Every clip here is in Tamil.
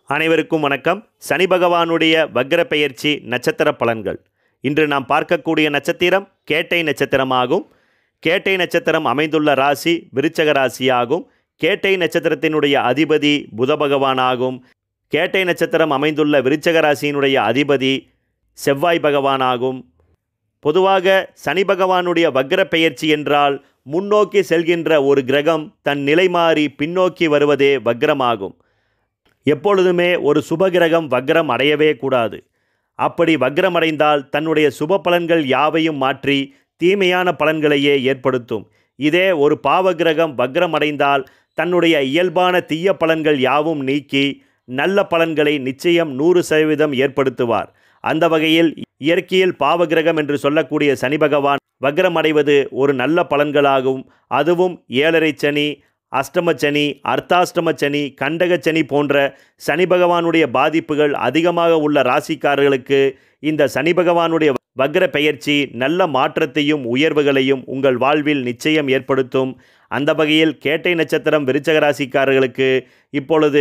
அனைவருக்கும் வணக்கம் சனி பகவானுடைய வக்ர பெயர்ச்சி நட்சத்திர பலன்கள் இன்று நாம் பார்க்கக்கூடிய நட்சத்திரம் கேட்டை நட்சத்திரமாகும் கேட்டை நட்சத்திரம் அமைந்துள்ள ராசி விருச்சக ராசியாகும் கேட்டை நட்சத்திரத்தினுடைய அதிபதி புத பகவானாகும் கேட்டை நட்சத்திரம் அமைந்துள்ள விருச்சக ராசியினுடைய அதிபதி செவ்வாய் பகவானாகும் பொதுவாக சனி பகவானுடைய வக்ர பெயர்ச்சி என்றால் முன்னோக்கி செல்கின்ற ஒரு கிரகம் தன் நிலை மாறி பின்னோக்கி வருவதே வக்ரமாகும் எப்பொழுதுமே ஒரு சுபகிரகம் வக்ரம் அடையவே கூடாது அப்படி வக்ரம் அடைந்தால் தன்னுடைய சுப பலன்கள் யாவையும் மாற்றி தீமையான பலன்களையே ஏற்படுத்தும் இதே ஒரு பாவகிரகம் வக்ரம் அடைந்தால் தன்னுடைய இயல்பான தீய பலன்கள் யாவும் நீக்கி நல்ல பலன்களை நிச்சயம் நூறு சதவீதம் ஏற்படுத்துவார் அந்த வகையில் இயற்கையில் பாவகிரகம் என்று சொல்லக்கூடிய சனி பகவான் வக்ரம் அடைவது ஒரு நல்ல பலன்களாகும் அதுவும் ஏழரை சனி அஷ்டம சனி அர்த்தாஷ்டம சனி கண்டக சனி போன்ற சனி பகவானுடைய பாதிப்புகள் அதிகமாக உள்ள ராசிக்காரர்களுக்கு இந்த சனி பகவானுடைய வக்ர பெயர்ச்சி நல்ல மாற்றத்தையும் உயர்வுகளையும் உங்கள் வாழ்வில் நிச்சயம் ஏற்படுத்தும் அந்த வகையில் கேட்டை நட்சத்திரம் விருச்சக ராசிக்காரர்களுக்கு இப்பொழுது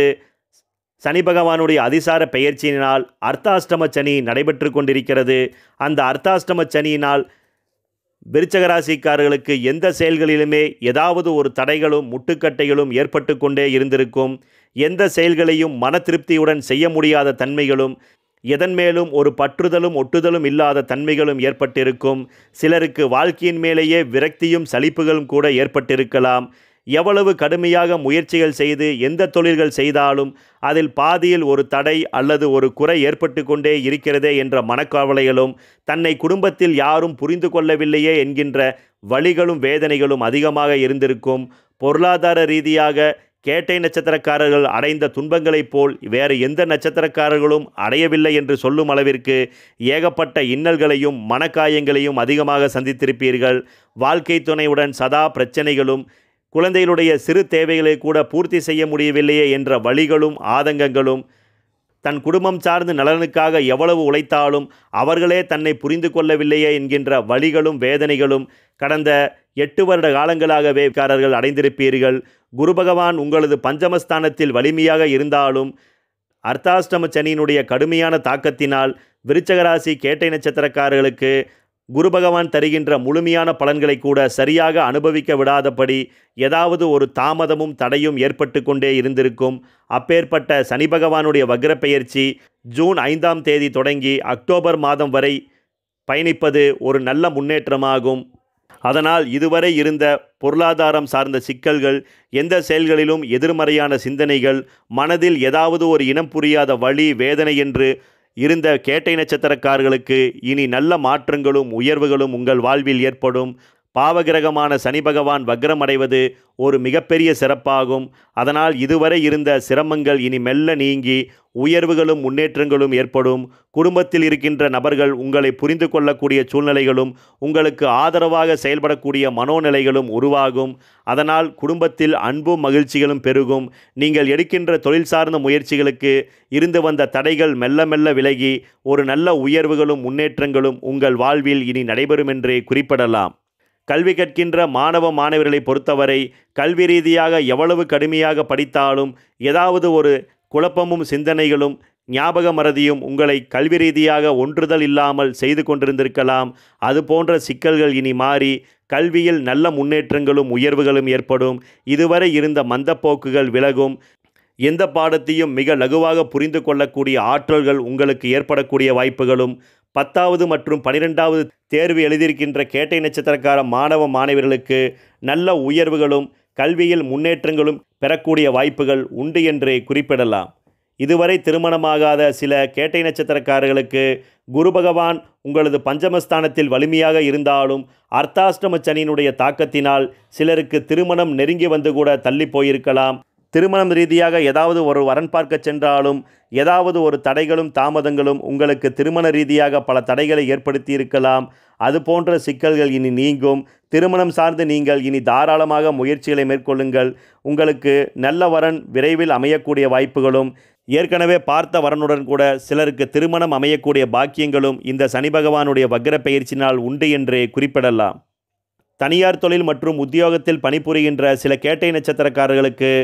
சனி பகவானுடைய அதிசார பெயர்ச்சியினால் அர்த்தாஷ்டம சனி நடைபெற்று கொண்டிருக்கிறது அந்த அர்த்தாஷ்டம சனியினால் விருச்சக ராசிக்காரர்களுக்கு எந்த செயல்களிலுமே ஏதாவது ஒரு தடைகளும் முட்டுக்கட்டைகளும் ஏற்பட்டு கொண்டே இருந்திருக்கும் எந்த செயல்களையும் மன திருப்தியுடன் செய்ய முடியாத தன்மைகளும் எதன் மேலும் ஒரு பற்றுதலும் ஒட்டுதலும் இல்லாத தன்மைகளும் ஏற்பட்டிருக்கும் சிலருக்கு வாழ்க்கையின் மேலேயே விரக்தியும் சலிப்புகளும் கூட ஏற்பட்டிருக்கலாம் எவ்வளவு கடுமையாக முயற்சிகள் செய்து எந்த தொழில்கள் செய்தாலும் அதில் பாதியில் ஒரு தடை அல்லது ஒரு குறை ஏற்பட்டு கொண்டே இருக்கிறதே என்ற மனக்கவலைகளும் தன்னை குடும்பத்தில் யாரும் புரிந்து கொள்ளவில்லையே என்கின்ற வழிகளும் வேதனைகளும் அதிகமாக இருந்திருக்கும் பொருளாதார ரீதியாக கேட்டை நட்சத்திரக்காரர்கள் அடைந்த துன்பங்களைப் போல் வேறு எந்த நட்சத்திரக்காரர்களும் அடையவில்லை என்று சொல்லும் அளவிற்கு ஏகப்பட்ட இன்னல்களையும் மனக்காயங்களையும் அதிகமாக சந்தித்திருப்பீர்கள் வாழ்க்கை துணையுடன் சதா பிரச்சனைகளும் குழந்தைகளுடைய சிறு தேவைகளை கூட பூர்த்தி செய்ய முடியவில்லையே என்ற வழிகளும் ஆதங்கங்களும் தன் குடும்பம் சார்ந்து நலனுக்காக எவ்வளவு உழைத்தாலும் அவர்களே தன்னை புரிந்து கொள்ளவில்லையே என்கின்ற வழிகளும் வேதனைகளும் கடந்த எட்டு வருட காலங்களாகவே காரர்கள் அடைந்திருப்பீர்கள் குரு பகவான் உங்களது பஞ்சமஸ்தானத்தில் வலிமையாக இருந்தாலும் அர்த்தாஷ்டம சனியினுடைய கடுமையான தாக்கத்தினால் விருச்சகராசி கேட்டை நட்சத்திரக்காரர்களுக்கு குரு பகவான் தருகின்ற முழுமையான பலன்களை கூட சரியாக அனுபவிக்க விடாதபடி ஏதாவது ஒரு தாமதமும் தடையும் ஏற்பட்டு கொண்டே இருந்திருக்கும் அப்பேற்பட்ட சனி பகவானுடைய வக்ர பெயர்ச்சி ஜூன் ஐந்தாம் தேதி தொடங்கி அக்டோபர் மாதம் வரை பயணிப்பது ஒரு நல்ல முன்னேற்றமாகும் அதனால் இதுவரை இருந்த பொருளாதாரம் சார்ந்த சிக்கல்கள் எந்த செயல்களிலும் எதிர்மறையான சிந்தனைகள் மனதில் ஏதாவது ஒரு இனம் புரியாத வழி வேதனை என்று இருந்த கேட்டை நட்சத்திரக்காரர்களுக்கு இனி நல்ல மாற்றங்களும் உயர்வுகளும் உங்கள் வாழ்வில் ஏற்படும் பாவகிரகமான சனி பகவான் வக்ரம் அடைவது ஒரு மிகப்பெரிய சிறப்பாகும் அதனால் இதுவரை இருந்த சிரமங்கள் இனி மெல்ல நீங்கி உயர்வுகளும் முன்னேற்றங்களும் ஏற்படும் குடும்பத்தில் இருக்கின்ற நபர்கள் உங்களை புரிந்து கொள்ளக்கூடிய சூழ்நிலைகளும் உங்களுக்கு ஆதரவாக செயல்படக்கூடிய மனோநிலைகளும் உருவாகும் அதனால் குடும்பத்தில் அன்பும் மகிழ்ச்சிகளும் பெருகும் நீங்கள் எடுக்கின்ற தொழில் சார்ந்த முயற்சிகளுக்கு இருந்து வந்த தடைகள் மெல்ல மெல்ல விலகி ஒரு நல்ல உயர்வுகளும் முன்னேற்றங்களும் உங்கள் வாழ்வில் இனி நடைபெறும் என்றே குறிப்பிடலாம் கல்வி கற்கின்ற மாணவ மாணவர்களை பொறுத்தவரை கல்வி ரீதியாக எவ்வளவு கடுமையாக படித்தாலும் ஏதாவது ஒரு குழப்பமும் சிந்தனைகளும் ஞாபக மறதியும் உங்களை கல்வி ரீதியாக ஒன்றுதல் இல்லாமல் செய்து கொண்டிருந்திருக்கலாம் அது போன்ற சிக்கல்கள் இனி மாறி கல்வியில் நல்ல முன்னேற்றங்களும் உயர்வுகளும் ஏற்படும் இதுவரை இருந்த மந்தப்போக்குகள் விலகும் எந்த பாடத்தையும் மிக லகுவாக புரிந்து கொள்ளக்கூடிய ஆற்றல்கள் உங்களுக்கு ஏற்படக்கூடிய வாய்ப்புகளும் பத்தாவது மற்றும் பனிரெண்டாவது தேர்வு எழுதியிருக்கின்ற கேட்டை நட்சத்திரக்கார மாணவ மாணவர்களுக்கு நல்ல உயர்வுகளும் கல்வியில் முன்னேற்றங்களும் பெறக்கூடிய வாய்ப்புகள் உண்டு என்றே குறிப்பிடலாம் இதுவரை திருமணமாகாத சில கேட்டை நட்சத்திரக்காரர்களுக்கு குரு பகவான் உங்களது பஞ்சமஸ்தானத்தில் வலிமையாக இருந்தாலும் அர்த்தாஷ்டம சனியினுடைய தாக்கத்தினால் சிலருக்கு திருமணம் நெருங்கி வந்து கூட தள்ளி போயிருக்கலாம் திருமணம் ரீதியாக ஏதாவது ஒரு வரன் பார்க்க சென்றாலும் ஏதாவது ஒரு தடைகளும் தாமதங்களும் உங்களுக்கு திருமண ரீதியாக பல தடைகளை ஏற்படுத்தி இருக்கலாம் அது போன்ற சிக்கல்கள் இனி நீங்கும் திருமணம் சார்ந்து நீங்கள் இனி தாராளமாக முயற்சிகளை மேற்கொள்ளுங்கள் உங்களுக்கு நல்ல வரன் விரைவில் அமையக்கூடிய வாய்ப்புகளும் ஏற்கனவே பார்த்த வரனுடன் கூட சிலருக்கு திருமணம் அமையக்கூடிய பாக்கியங்களும் இந்த சனி பகவானுடைய வக்ர பயிற்சினால் உண்டு என்றே குறிப்பிடலாம் தனியார் தொழில் மற்றும் உத்தியோகத்தில் பணிபுரிகின்ற சில கேட்டை நட்சத்திரக்காரர்களுக்கு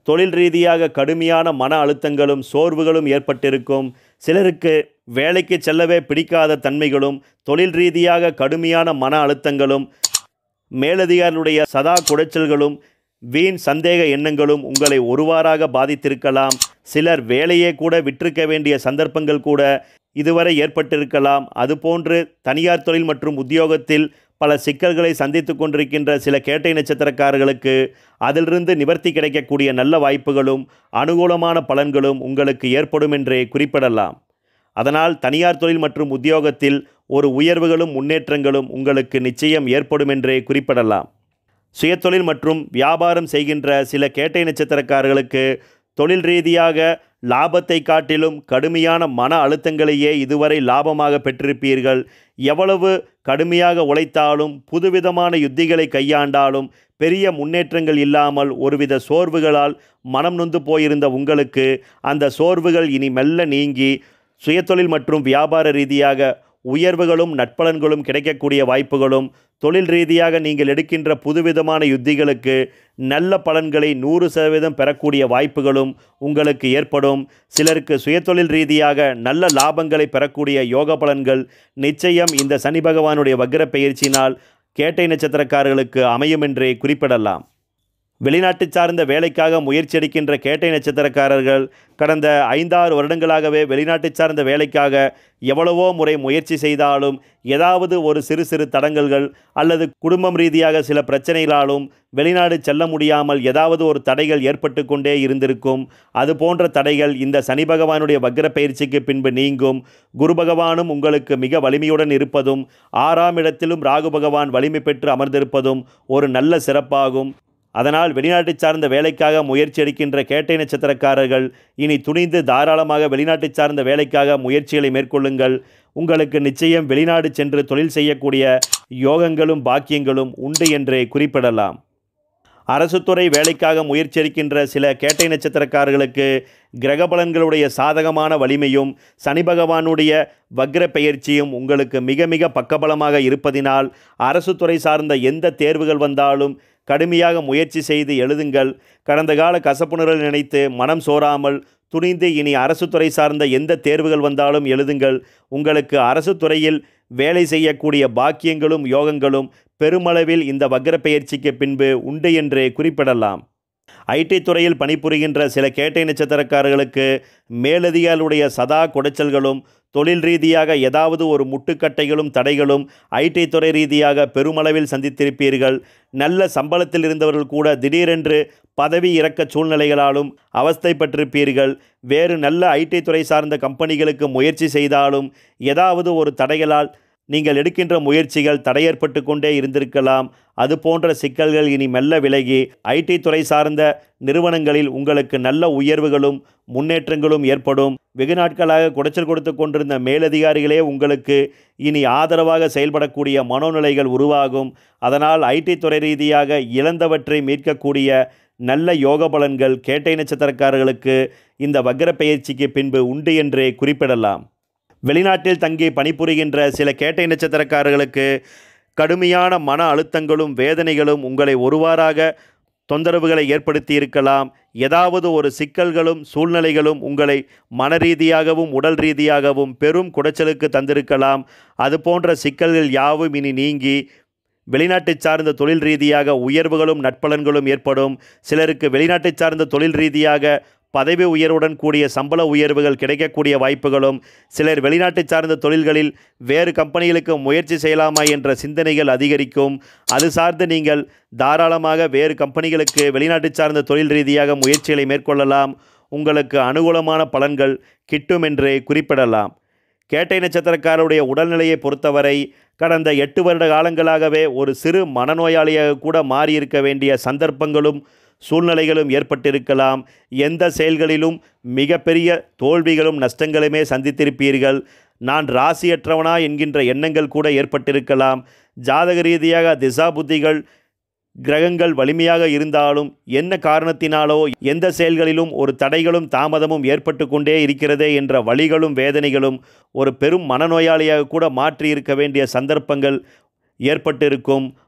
தொழில் ரீதியாக கடுமையான மன அழுத்தங்களும் சோர்வுகளும் ஏற்பட்டிருக்கும் சிலருக்கு வேலைக்கு செல்லவே பிடிக்காத தன்மைகளும் தொழில் ரீதியாக கடுமையான மன அழுத்தங்களும் மேலதிகாரிகளுடைய சதா குடைச்சல்களும் வீண் சந்தேக எண்ணங்களும் உங்களை ஒருவாறாக பாதித்திருக்கலாம் சிலர் வேலையே கூட விற்றிருக்க வேண்டிய சந்தர்ப்பங்கள் கூட இதுவரை ஏற்பட்டிருக்கலாம் அதுபோன்று தனியார் தொழில் மற்றும் உத்தியோகத்தில் பல சிக்கல்களை சந்தித்து கொண்டிருக்கின்ற சில கேட்டை நட்சத்திரக்காரர்களுக்கு அதிலிருந்து நிவர்த்தி கிடைக்கக்கூடிய நல்ல வாய்ப்புகளும் அனுகூலமான பலன்களும் உங்களுக்கு ஏற்படும் என்றே குறிப்பிடலாம் அதனால் தனியார் தொழில் மற்றும் உத்தியோகத்தில் ஒரு உயர்வுகளும் முன்னேற்றங்களும் உங்களுக்கு நிச்சயம் ஏற்படும் என்றே குறிப்பிடலாம் சுயதொழில் மற்றும் வியாபாரம் செய்கின்ற சில கேட்டை நட்சத்திரக்காரர்களுக்கு தொழில் ரீதியாக லாபத்தை காட்டிலும் கடுமையான மன அழுத்தங்களையே இதுவரை லாபமாக பெற்றிருப்பீர்கள் எவ்வளவு கடுமையாக உழைத்தாலும் புதுவிதமான யுத்திகளை கையாண்டாலும் பெரிய முன்னேற்றங்கள் இல்லாமல் ஒருவித சோர்வுகளால் மனம் நொந்து போயிருந்த உங்களுக்கு அந்த சோர்வுகள் இனி மெல்ல நீங்கி சுயதொழில் மற்றும் வியாபார ரீதியாக உயர்வுகளும் நட்பலன்களும் கிடைக்கக்கூடிய வாய்ப்புகளும் தொழில் ரீதியாக நீங்கள் எடுக்கின்ற புதுவிதமான யுத்திகளுக்கு நல்ல பலன்களை நூறு சதவீதம் பெறக்கூடிய வாய்ப்புகளும் உங்களுக்கு ஏற்படும் சிலருக்கு சுயதொழில் ரீதியாக நல்ல லாபங்களை பெறக்கூடிய யோக பலன்கள் நிச்சயம் இந்த சனி பகவானுடைய வக்ர பயிற்சியினால் கேட்டை நட்சத்திரக்காரர்களுக்கு அமையும் என்றே குறிப்பிடலாம் வெளிநாட்டு சார்ந்த வேலைக்காக முயற்சி எடுக்கின்ற கேட்டை நட்சத்திரக்காரர்கள் கடந்த ஐந்தாறு வருடங்களாகவே வெளிநாட்டு சார்ந்த வேலைக்காக எவ்வளவோ முறை முயற்சி செய்தாலும் ஏதாவது ஒரு சிறு சிறு தடங்கல்கள் அல்லது குடும்பம் ரீதியாக சில பிரச்சனைகளாலும் வெளிநாடு செல்ல முடியாமல் ஏதாவது ஒரு தடைகள் ஏற்பட்டு கொண்டே இருந்திருக்கும் அது போன்ற தடைகள் இந்த சனி பகவானுடைய வக்ர பயிற்சிக்கு பின்பு நீங்கும் குரு பகவானும் உங்களுக்கு மிக வலிமையுடன் இருப்பதும் ஆறாம் இடத்திலும் ராகு பகவான் வலிமை பெற்று அமர்ந்திருப்பதும் ஒரு நல்ல சிறப்பாகும் அதனால் வெளிநாட்டு சார்ந்த வேலைக்காக முயற்சி எடுக்கின்ற கேட்டை நட்சத்திரக்காரர்கள் இனி துணிந்து தாராளமாக வெளிநாட்டு சார்ந்த வேலைக்காக முயற்சிகளை மேற்கொள்ளுங்கள் உங்களுக்கு நிச்சயம் வெளிநாடு சென்று தொழில் செய்யக்கூடிய யோகங்களும் பாக்கியங்களும் உண்டு என்றே குறிப்பிடலாம் அரசுத்துறை வேலைக்காக முயற்சி எடுக்கின்ற சில கேட்டை நட்சத்திரக்காரர்களுக்கு கிரக பலன்களுடைய சாதகமான வலிமையும் சனி பகவானுடைய வக்ர பெயர்ச்சியும் உங்களுக்கு மிக மிக பக்கபலமாக இருப்பதினால் அரசு துறை சார்ந்த எந்த தேர்வுகள் வந்தாலும் கடுமையாக முயற்சி செய்து எழுதுங்கள் கடந்த கால கசப்புணர்வை நினைத்து மனம் சோராமல் துணிந்து இனி அரசு துறை சார்ந்த எந்த தேர்வுகள் வந்தாலும் எழுதுங்கள் உங்களுக்கு அரசு துறையில் வேலை செய்யக்கூடிய பாக்கியங்களும் யோகங்களும் பெருமளவில் இந்த வக்ர பெயர்ச்சிக்கு பின்பு உண்டு என்றே குறிப்பிடலாம் ஐடி துறையில் பணிபுரிகின்ற சில கேட்டை நட்சத்திரக்காரர்களுக்கு மேலதிகாரிகளுடைய சதா குடைச்சல்களும் தொழில் ரீதியாக ஏதாவது ஒரு முட்டுக்கட்டைகளும் தடைகளும் ஐடி துறை ரீதியாக பெருமளவில் சந்தித்திருப்பீர்கள் நல்ல சம்பளத்தில் இருந்தவர்கள் கூட திடீரென்று பதவி இறக்க சூழ்நிலைகளாலும் அவஸ்தைப்பட்டிருப்பீர்கள் வேறு நல்ல ஐடி துறை சார்ந்த கம்பெனிகளுக்கு முயற்சி செய்தாலும் ஏதாவது ஒரு தடைகளால் நீங்கள் எடுக்கின்ற முயற்சிகள் தடையேற்பட்டு கொண்டே இருந்திருக்கலாம் அது போன்ற சிக்கல்கள் இனி மெல்ல விலகி ஐடி துறை சார்ந்த நிறுவனங்களில் உங்களுக்கு நல்ல உயர்வுகளும் முன்னேற்றங்களும் ஏற்படும் வெகு நாட்களாக குடைச்சல் கொடுத்து கொண்டிருந்த மேலதிகாரிகளே உங்களுக்கு இனி ஆதரவாக செயல்படக்கூடிய மனோநிலைகள் உருவாகும் அதனால் ஐடி துறை ரீதியாக இழந்தவற்றை மீட்கக்கூடிய நல்ல யோக பலன்கள் கேட்டை நட்சத்திரக்காரர்களுக்கு இந்த வக்ர பயிற்சிக்கு பின்பு உண்டு என்றே குறிப்பிடலாம் வெளிநாட்டில் தங்கி பணிபுரிகின்ற சில கேட்டை நட்சத்திரக்காரர்களுக்கு கடுமையான மன அழுத்தங்களும் வேதனைகளும் உங்களை ஒருவாறாக தொந்தரவுகளை ஏற்படுத்தி இருக்கலாம் ஏதாவது ஒரு சிக்கல்களும் சூழ்நிலைகளும் உங்களை மன ரீதியாகவும் உடல் ரீதியாகவும் பெரும் குடைச்சலுக்கு தந்திருக்கலாம் அது போன்ற சிக்கல்கள் யாவும் இனி நீங்கி வெளிநாட்டு சார்ந்த தொழில் ரீதியாக உயர்வுகளும் நட்பலன்களும் ஏற்படும் சிலருக்கு வெளிநாட்டு சார்ந்த தொழில் ரீதியாக பதவி உயர்வுடன் கூடிய சம்பள உயர்வுகள் கிடைக்கக்கூடிய வாய்ப்புகளும் சிலர் வெளிநாட்டு சார்ந்த தொழில்களில் வேறு கம்பெனிகளுக்கு முயற்சி செய்யலாமா என்ற சிந்தனைகள் அதிகரிக்கும் அது சார்ந்து நீங்கள் தாராளமாக வேறு கம்பெனிகளுக்கு வெளிநாட்டு சார்ந்த தொழில் ரீதியாக முயற்சிகளை மேற்கொள்ளலாம் உங்களுக்கு அனுகூலமான பலன்கள் கிட்டும் என்றே குறிப்பிடலாம் கேட்டை நட்சத்திரக்காரருடைய உடல்நிலையை பொறுத்தவரை கடந்த எட்டு வருட காலங்களாகவே ஒரு சிறு மனநோயாளியாக கூட மாறியிருக்க வேண்டிய சந்தர்ப்பங்களும் சூழ்நிலைகளும் ஏற்பட்டிருக்கலாம் எந்த செயல்களிலும் மிகப்பெரிய தோல்விகளும் நஷ்டங்களுமே சந்தித்திருப்பீர்கள் நான் ராசியற்றவனா என்கின்ற எண்ணங்கள் கூட ஏற்பட்டிருக்கலாம் ஜாதக ரீதியாக திசா புத்திகள் கிரகங்கள் வலிமையாக இருந்தாலும் என்ன காரணத்தினாலோ எந்த செயல்களிலும் ஒரு தடைகளும் தாமதமும் ஏற்பட்டு கொண்டே இருக்கிறதே என்ற வழிகளும் வேதனைகளும் ஒரு பெரும் மனநோயாளியாக கூட மாற்றி இருக்க வேண்டிய சந்தர்ப்பங்கள் ஏற்பட்டிருக்கும்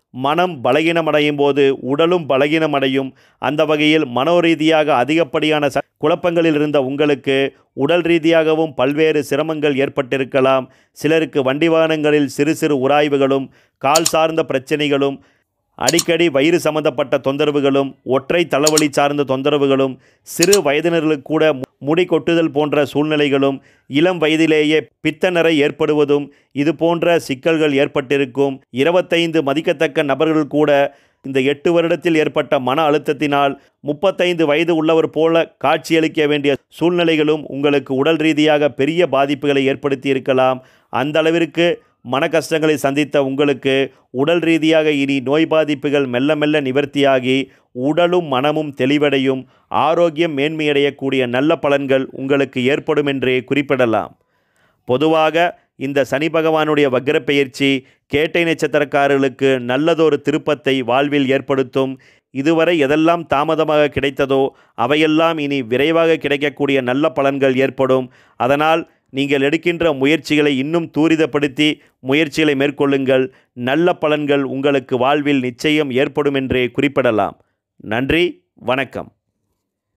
மனம் பலகீனமடையும் போது உடலும் பலகீனமடையும் அந்த வகையில் மனோரீதியாக அதிகப்படியான ச குழப்பங்களில் இருந்த உங்களுக்கு உடல் ரீதியாகவும் பல்வேறு சிரமங்கள் ஏற்பட்டிருக்கலாம் சிலருக்கு வண்டி வாகனங்களில் சிறு சிறு உராய்வுகளும் கால் சார்ந்த பிரச்சனைகளும் அடிக்கடி வயிறு சம்பந்தப்பட்ட தொந்தரவுகளும் ஒற்றை தலைவலி சார்ந்த தொந்தரவுகளும் சிறு வயதினர்களுக்கு கூட முடி கொட்டுதல் போன்ற சூழ்நிலைகளும் இளம் வயதிலேயே பித்தநரை ஏற்படுவதும் இது போன்ற சிக்கல்கள் ஏற்பட்டிருக்கும் இருபத்தைந்து மதிக்கத்தக்க நபர்கள் கூட இந்த எட்டு வருடத்தில் ஏற்பட்ட மன அழுத்தத்தினால் முப்பத்தைந்து வயது உள்ளவர் போல காட்சியளிக்க வேண்டிய சூழ்நிலைகளும் உங்களுக்கு உடல் ரீதியாக பெரிய பாதிப்புகளை ஏற்படுத்தி இருக்கலாம் அந்த அளவிற்கு மன கஷ்டங்களை சந்தித்த உங்களுக்கு உடல் ரீதியாக இனி நோய் பாதிப்புகள் மெல்ல மெல்ல நிவர்த்தியாகி உடலும் மனமும் தெளிவடையும் ஆரோக்கியம் மேன்மையடையக்கூடிய நல்ல பலன்கள் உங்களுக்கு ஏற்படும் என்றே குறிப்பிடலாம் பொதுவாக இந்த சனி பகவானுடைய வக்ர பெயர்ச்சி கேட்டை நட்சத்திரக்காரர்களுக்கு நல்லதொரு திருப்பத்தை வாழ்வில் ஏற்படுத்தும் இதுவரை எதெல்லாம் தாமதமாக கிடைத்ததோ அவையெல்லாம் இனி விரைவாக கிடைக்கக்கூடிய நல்ல பலன்கள் ஏற்படும் அதனால் நீங்கள் எடுக்கின்ற முயற்சிகளை இன்னும் தூரிதப்படுத்தி முயற்சிகளை மேற்கொள்ளுங்கள் நல்ல பலன்கள் உங்களுக்கு வாழ்வில் நிச்சயம் ஏற்படும் என்றே குறிப்பிடலாம் நன்றி வணக்கம்